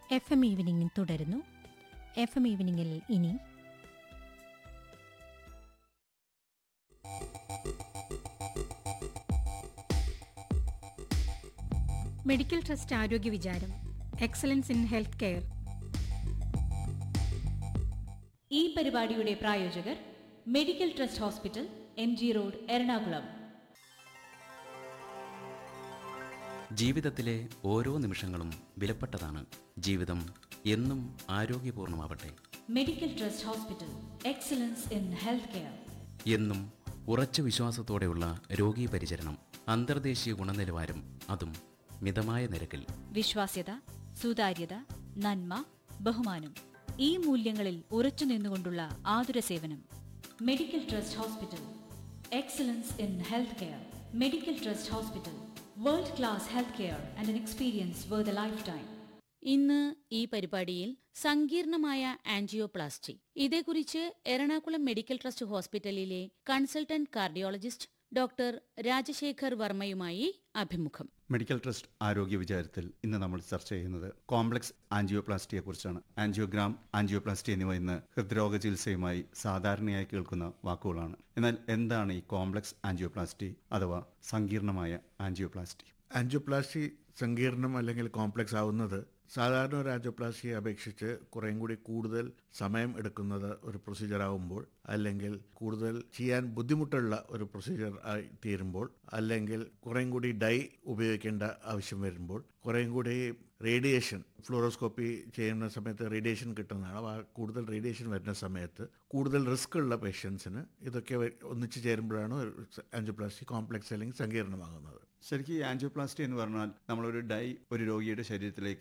F M evening തുടരുന്നു F M ഈവനിംഗിൽ ഇനി മെഡിക്കൽ ട്രസ്റ്റ് ആരോഗ്യ വിചാരം എക്സലൻസ് ഇൻ ഹെൽത്ത് കെയർ ഈ പരിപാടിയുടെ പ്രായോജകർ medical trust hospital M G road Ernakulam ജീവിതത്തിലെ ഓരോ നിമിഷങ്ങളും വിലപ്പെട്ടതാണ് ജീവിതം എന്നും ആരോഗ്യപൂർണമാവട്ടെ medical trust hospital excellence in health care എന്നും ഉറച്ച വിശ്വാസത്തോടെയുള്ള രോഗീ പരിചരണം അന്തർദേശീയ ഗുണനിലവാരം അതും മിതമായ നിരക്കിൽ വിശ്വാസ്യത സുതാര്യത നന്മ ബഹുമാനം ഈ മൂല്യങ്ങളിൽ ഉറച്ചു നിന്നുകൊണ്ടുള്ള ആതുര സേവനം medical trust hospital excellence in health care medical trust hospital world class health care and an experience where the lifetime ഇന്ന് ഈ പരിപാടിയിൽ സങ്കീർണമായ ആൻജിയോപ്ലാസ്റ്റി ഇതേക്കുറിച്ച് എറണാകുളം മെഡിക്കൽ ട്രസ്റ്റ് ഹോസ്പിറ്റലിലെ കൺസൾട്ടന്റ് കാർഡിയോളജിസ്റ്റ് ഡോക്ടർ രാജശേഖർ വർമ്മയുമായി അഭിമുഖം മെഡിക്കൽ ട്രസ്റ്റ് ആരോഗ്യ വിചാരത്തിൽ ഇന്ന് നമ്മൾ ചർച്ച ചെയ്യുന്നത് കോംപ്ലക്സ് ആൻജിയോപ്ലാസ്റ്റിയെ കുറിച്ചാണ് ആൻജിയോഗ്രാം ആൻജിയോപ്ലാസ്റ്റി എന്നിവ ഇന്ന് ഹൃദ്രോഗ ചികിത്സയുമായി സാധാരണയായി കേൾക്കുന്ന വാക്കുകളാണ് എന്നാൽ എന്താണ് ഈ കോംപ്ലക്സ് ആൻജിയോപ്ലാസ്റ്റി അഥവാ സങ്കീർണമായ ആൻജിയോപ്ലാസ്റ്റി ആൻജിയോപ്ലാസ്റ്റി സങ്കീർണം അല്ലെങ്കിൽ കോംപ്ലക്സ് ആവുന്നത് സാധാരണ ഒരു ആൻജിയോപ്ലാസ്റ്റിയെ അപേക്ഷിച്ച് കുറേയും കൂടി കൂടുതൽ സമയം എടുക്കുന്നത് ഒരു പ്രൊസീജിയർ ആവുമ്പോൾ അല്ലെങ്കിൽ കൂടുതൽ ചെയ്യാൻ ബുദ്ധിമുട്ടുള്ള ഒരു പ്രൊസീജിയർ ആയി തീരുമ്പോൾ അല്ലെങ്കിൽ കുറേയും കൂടി ഡൈ ഉപയോഗിക്കേണ്ട ആവശ്യം വരുമ്പോൾ കുറേയും കൂടി റേഡിയേഷൻ ഫ്ലൂറോസ്കോപ്പി ചെയ്യുന്ന സമയത്ത് റേഡിയേഷൻ കിട്ടുന്നതാണ് അപ്പോൾ ആ കൂടുതൽ റേഡിയേഷൻ വരുന്ന സമയത്ത് കൂടുതൽ റിസ്ക് ഉള്ള പേഷ്യൻസിന് ഇതൊക്കെ വ- ഒന്നിച്ച് ചേരുമ്പോഴാണ് ആൻജിയോപ്ലാസ്റ്റി കോംപ്ലക്സ് അല്ലെങ്കിൽ സങ്കീർണമാകുന്നത് ശരിക്കും ഈ ആൻജിയോപ്ലാസ്റ്റി എന്ന് പറഞ്ഞാൽ നമ്മളൊരു ഡൈ ഒരു രോഗിയുടെ ശരീരത്തിലേക്ക്